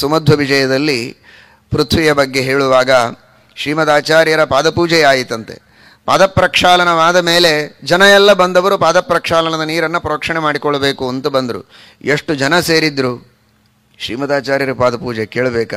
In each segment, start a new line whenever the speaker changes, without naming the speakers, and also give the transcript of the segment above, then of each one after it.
ಸುಮಧ್ವ ವಿಜಯದಲ್ಲಿ ಪೃಥ್ವಿಯ ಬಗ್ಗೆ ಹೇಳುವಾಗ ಶ್ರೀಮದಾಚಾರ್ಯರ ಪಾದಪೂಜೆ ಆಯಿತಂತೆ ಪಾದಪ್ರಕ್ಷಾಲನವಾದ ಮೇಲೆ ಜನ ಎಲ್ಲ ಬಂದವರು ಪಾದಪ್ರಕ್ಷಾಲನದ ನೀರನ್ನು ಪ್ರೋಕ್ಷಣೆ ಮಾಡಿಕೊಳ್ಳಬೇಕು ಅಂತ ಬಂದರು ಎಷ್ಟು ಜನ ಸೇರಿದ್ರು ಶ್ರೀಮದಾಚಾರ್ಯರ ಪಾದಪೂಜೆ ಕೇಳಬೇಕಾ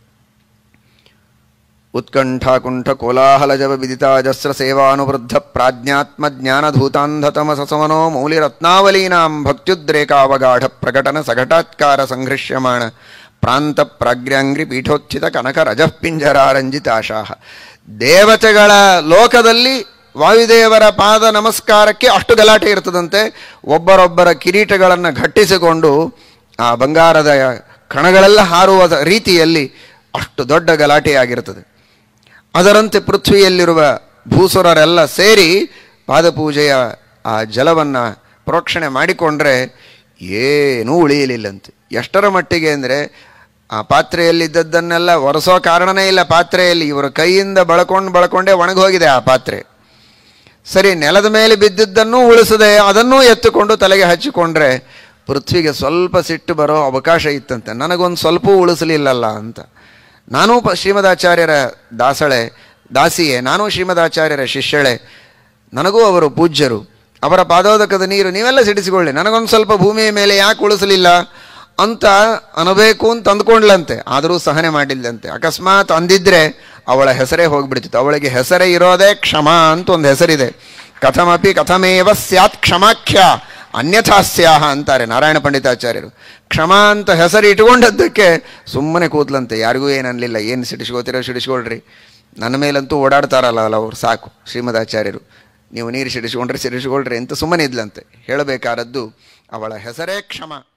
ಉತ್ಕಂಠಾಕುಂಠ ಕೋಲಾಹಲಜವ ವಿದಿತಾಜಸ್ರ ಸೇವಾನುವೃದ್ಧ ಪ್ರಾಜ್ಞಾತ್ಮ ಜ್ಞಾನಧೂತಾಂಧತಮ ಸಸವನೋ ಮೌಲಿರತ್ನಾವಲೀನಾಂ ಭಕ್ತ್ಯುದ್ರೇಕಾವಗಾಢ ಪ್ರಕಟನ ಸಘಟಾತ್ಕಾರ ಸಂಘೃಶ್ಯಮಾಣ ಪ್ರಾಂತ ಪ್ರಾಗ್ರ್ಯಾಂಗ್ರಿ ಪೀಠೋಚ್ಚಿತ ಕನಕ ರಜಃಪಿಂಜರಾರಂಜಿತಾಶಾಹ ದೇವತೆಗಳ ಲೋಕದಲ್ಲಿ ವಾಯುದೇವರ ಪಾದ ನಮಸ್ಕಾರಕ್ಕೆ ಅಷ್ಟು ಗಲಾಟೆ ಇರ್ತದಂತೆ ಒಬ್ಬರೊಬ್ಬರ ಕಿರೀಟಗಳನ್ನು ಘಟ್ಟಿಸಿಕೊಂಡು ಆ ಬಂಗಾರದ ಕಣಗಳೆಲ್ಲ ಹಾರುವ ರೀತಿಯಲ್ಲಿ ಅಷ್ಟು ದೊಡ್ಡ ಗಲಾಟೆಯಾಗಿರ್ತದೆ ಅದರಂತೆ ಪೃಥ್ವಿಯಲ್ಲಿರುವ ಭೂಸುರರೆಲ್ಲ ಸೇರಿ ಪಾದಪೂಜೆಯ ಆ ಜಲವನ್ನು ಪ್ರೋಕ್ಷಣೆ ಮಾಡಿಕೊಂಡ್ರೆ ಏನೂ ಉಳಿಯಲಿಲ್ಲಂತೆ ಎಷ್ಟರ ಮಟ್ಟಿಗೆ ಅಂದರೆ ಆ ಪಾತ್ರೆಯಲ್ಲಿದ್ದದ್ದನ್ನೆಲ್ಲ ಒರೆಸೋ ಕಾರಣನೇ ಇಲ್ಲ ಪಾತ್ರೆಯಲ್ಲಿ ಇವರ ಕೈಯಿಂದ ಬಳಕೊಂಡು ಬಳಕೊಂಡೇ ಒಣಗೋಗಿದೆ ಆ ಪಾತ್ರೆ ಸರಿ ನೆಲದ ಮೇಲೆ ಬಿದ್ದಿದ್ದನ್ನೂ ಉಳಿಸದೆ ಅದನ್ನೂ ಎತ್ತುಕೊಂಡು ತಲೆಗೆ ಹಚ್ಚಿಕೊಂಡ್ರೆ ಪೃಥ್ವಿಗೆ ಸ್ವಲ್ಪ ಸಿಟ್ಟು ಬರೋ ಅವಕಾಶ ಇತ್ತಂತೆ ನನಗೊಂದು ಸ್ವಲ್ಪ ಉಳಿಸಲಿಲ್ಲಲ್ಲ ಅಂತ ನಾನೂ ಪ ಶ್ರೀಮದಾಚಾರ್ಯರ ದಾಸಳೆ ದಾಸಿಯೇ ನಾನೂ ಶ್ರೀಮದಾಚಾರ್ಯರ ಶಿಷ್ಯಳೆ ನನಗೂ ಅವರು ಪೂಜ್ಯರು ಅವರ ಪಾದೋದಕದ ನೀರು ನೀವೆಲ್ಲ ಸಿಡಿಸಿಕೊಳ್ಳಿ ನನಗೊಂದು ಸ್ವಲ್ಪ ಭೂಮಿಯ ಮೇಲೆ ಯಾಕೆ ಉಳಿಸಲಿಲ್ಲ ಅಂತ ಅನ್ನಬೇಕು ಅಂತ ಅಂದ್ಕೊಂಡ್ಲಂತೆ ಆದರೂ ಸಹನೆ ಮಾಡಿಲ್ಲಂತೆ ಅಕಸ್ಮಾತ್ ಅಂದಿದ್ರೆ ಅವಳ ಹೆಸರೇ ಹೋಗ್ಬಿಡ್ತಿತ್ತು ಅವಳಿಗೆ ಹೆಸರೇ ಇರೋದೇ ಕ್ಷಮ ಅಂತ ಒಂದು ಹೆಸರಿದೆ ಕಥಮಪಿ ಕಥಮೇವ ಸ್ಯಾತ್ ಕ್ಷಮಾಖ್ಯ ಅನ್ಯಥಾಸ್ಯಾಹ ಅಂತಾರೆ ನಾರಾಯಣ ಪಂಡಿತಾಚಾರ್ಯರು ಕ್ಷಮ ಅಂತ ಹೆಸರು ಇಟ್ಕೊಂಡದ್ದಕ್ಕೆ ಸುಮ್ಮನೆ ಕೂತ್ಲಂತೆ ಯಾರಿಗೂ ಏನು ಅನ್ಲಿಲ್ಲ ಏನು ಸಿಡಿಸ್ಕೋತಿರೋ ಸಿಡಿಸ್ಕೊಳ್ರಿ ನನ್ನ ಮೇಲಂತೂ ಓಡಾಡ್ತಾರಲ್ಲ ಅಲ್ಲ ಅವ್ರು ಸಾಕು ಶ್ರೀಮದಾಚಾರ್ಯರು ನೀವು ನೀರು ಸಿಡಿಸ್ಕೊಂಡ್ರೆ ಸಿಡಿಸ್ಕೊಳ್ರಿ ಅಂತ ಸುಮ್ಮನೆ ಇದ್ಲಂತೆ ಹೇಳಬೇಕಾದದ್ದು ಅವಳ ಹೆಸರೇ ಕ್ಷಮ